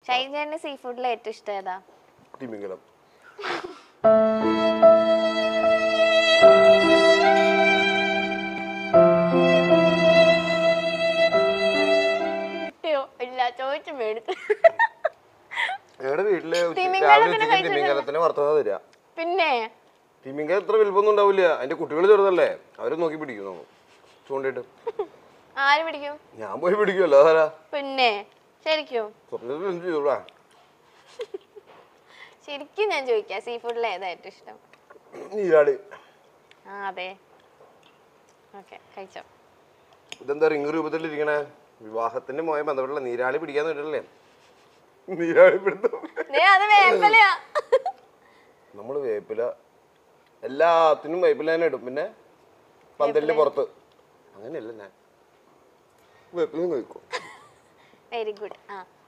ഷൈജാന്റെ see ഫുഡിൽ ഏറ്റവും ഇഷ്ടം ഏതാ തിമിംഗലം കിട്ടിയോ ഇല്ല ചോദിച്ചു മേടിച്ചു ഞങ്ങളുടെ വീട്ടില് ഉച്ച- തിമിംഗലത്തിനെ രാവിലെ ഉച്ചയ്ക്ക് കഴിച്ചിട്ടില്ല. തിമിംഗലത്തിന് വറുത്തതാ തരിക പിന്നെ തിമിംഗലം ഇത്ര വലുപ്പമൊന്നും ഉണ്ടാവില്ല അതിന്റെ കുട്ടികൾ ചെറുതല്ലേ അവരെ നോക്കി പിടിക്കും നമ്മൾ ചൂണ്ടിട്ട് ആര് പിടിക്കും ഞാൻ പോയി പിടിക്കുമല്ലോ അതാരാ പിന്നെ ശരിക്കും സ്വപ്നത്തിൽ എന്ത് ചെയ്തോടാ ശരിക്കും ഞാൻ ചോദിക്കാം സീ ഫുഡിൽ ഏതാ ഏറ്റവും ഇഷ്ടം നീരാട് ആ അതെ ഓക്കെ കഴിച്ചോ ഇതെന്താ റിംഗ് രൂപത്തിലിരിക്കണേ വിവാഹത്തിന്റെ മോയെ ബന്ധപ്പെട്ടുള്ള നീരാളി പിടിക്കാന്ന് കേട്ടില്ലേ നീരാളി പിടുത്തം ദേ, അത് വേപ്പലയാ നമ്മൾ വേപ്പില എല്ലാത്തിനും വേപ്പില തന്നെ ഇടും പിന്നെ പന്തലിന്റെ പുറത്ത് അങ്ങനെയല്ല ഞാൻ വേപ്പിലും കഴിക്കും വെരി ഗുഡ് ആ